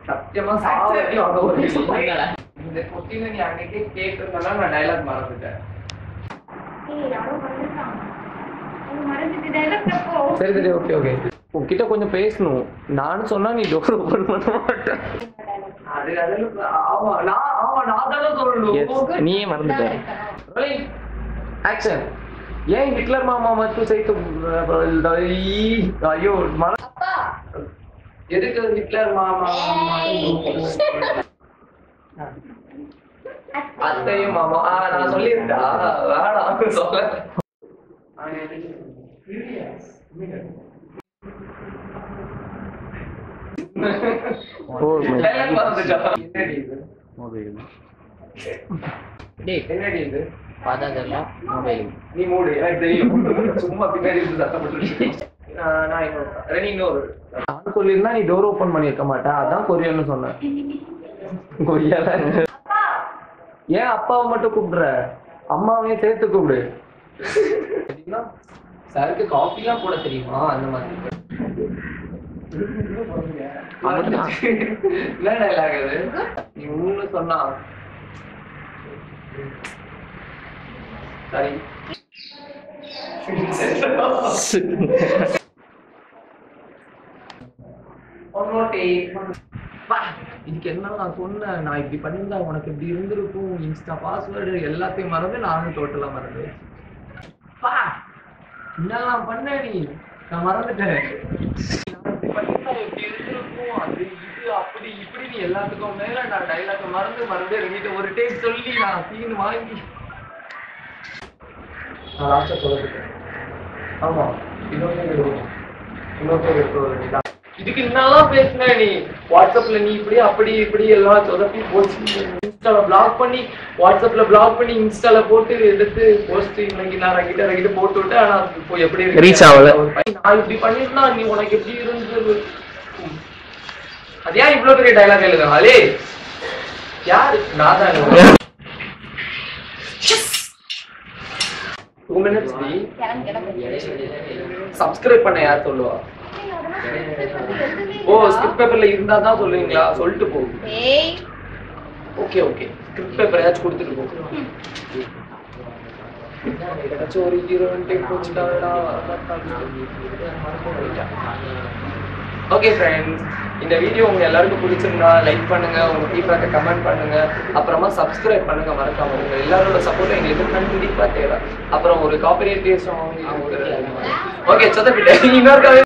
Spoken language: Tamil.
சத்தியமா சாவடி வாங்க ஒரு இந்த கொஸ்டின் நீ அன்னைக்கே கேட்டிருந்தா நான் டைலாக் மறந்துட்டேன் ஏய் யாரோ வந்திருக்காங்க அவங்க மறந்துட்டு டைலாக் தப்போ சரி சரி ஓகே ஓகே உன்கிட்ட கொஞ்சம் பேசணும் நானும் சொன்னா நீ டோர் ஓபன் பண்ண மாட்டேன் அது அதுல ஆமா நான் ஆமா நான் தானே சொல்லணும் நீயே மறந்துட்ட ஆக்ஷன் ஏன் ஹிட்லர் மாமா மட்டும் சேர்த்து ஐயோ மன அப்பா எதுக்கு ஹிட்லர் மாமா அத்தையும் மாமா ஆ நான் சொல்லியிருந்தா வேணாம் சொல்ல Four minutes. Dialogue மறந்துட்டா. என்னடி இது? மொபைல் டேய் என்னடி இது பார்த்தா தெரியல மொபைல் நீ மூடு எனக்கு தெரியும் சும்மா பின்னாடி இருந்து சத்தப்பட்டு நான் இன்னொரு ரெனி இன்னொரு நான் சொல்லியிருந்தா நீ டோர் ஓபன் பண்ணியிருக்க மாட்டேன் அதான் கொரியன்னு சொன்னேன் கொரியால அப்பா ஏன் அப்பாவை மட்டும் கூப்பிடுற அம்மாவையும் சேர்த்து கூப்பிடு சாருக்கு காஃபிலாம் போட தெரியுமா அந்த மாதிரி என்ன டைலாக் அது நீ ஒண்ணு சொன்னா சரி One more take. வா, இதுக்கு என்ன நான் சொன்னேன் நான் இப்படி பண்ணியிருந்தா உனக்கு இப்படி இருந்திருக்கும் இன்ஸ்டா பாஸ்வேர்டு எல்லாத்தையும் மறந்து நானும் டோட்டலா மறந்து வா என்னெல்லாம் பண்ண நீ நான் மறந்துட்டேன் நான் இப்படி பண்ணியிருந்தா இப்படி இருந்திருக்கும் அது இது அப்படி இப்படி நீ எல்லாத்துக்கும் மேல நான் டைலாக் மறந்து மறந்து ரெண்டு ஒரு டேக் சொல்லி நான் சீன் வாங்கி நான் லாஸ்டா சொல்லிட்டேன் ஆமா இன்னொரு எடுக்கணும் இன்னொரு எடுத்து ஒரு வேண்டியதான். இதுக்கு என்னெல்லாம் பேசுன நீ வாட்ஸ்அப்ல நீ இப்படி அப்படி இப்படி எல்லாம் சொதப்பி போச்சு இன்ஸ்டால பிளாக் பண்ணி வாட்ஸ்அப்ல பிளாக் பண்ணி இன்ஸ்டால போட்டு எடுத்து போஸ்ட் இன்னைக்கு நான் ரங்கிட்ட ரங்கிட்ட போட்டு விட்டு ஆனா அது இப்போ எப்படி இருக்கு? Reach ஆகல. ஒரு பையன் நான் இப்படி பண்ணிருந்தா நீ உனக்கு எப்படி இருந்தது ம். அது ஏன் இவ்வளவு பெரிய டைலாக் எழுதுறாங்களே யாரு நான் தான் டூ மினிட்ஸ் டி கிளம்பு கிளம்பு சப்ஸ்கிரைப் பண்ண யார் சொல்லுவா ஏய், அதெல்லாம் skip paper எழுதவே ஓ இல்லைடா. ஸ்கிப் பேப்பர்ல இருந்தா தான் சொல்லுவீங்களா சொல்லிட்டு போ ஏய் ஓகே ஓகே ஸ்கிரிப்ட் பேப்பர் ஏதாச்சும் கொடுத்துட்டு போ ஏதாச்சும் ஒரு ஹீரோயின் டைப் வச்சுட்டாங்கடா ஓகே ஃப்ரெண்ட்ஸ் இந்த வீடியோ உங்க எல்லாருக்கும் பிடிச்சிருந்தா லைக் பண்ணுங்க உங்க ஃபீட்பேக்கை கமெண்ட் பண்ணுங்க அப்புறமா சப்ஸ்கிரைப் பண்ணுங்க மறக்காம உங்க எல்லாரோட சப்போர்ட்டும் எங்களுக்கு கண்டிப்பா தேவை அப்புறம் ஒரு காப்பரேட்டிவ் சாங் ஓகே சொதப்பிட்டேன் இன்னொரு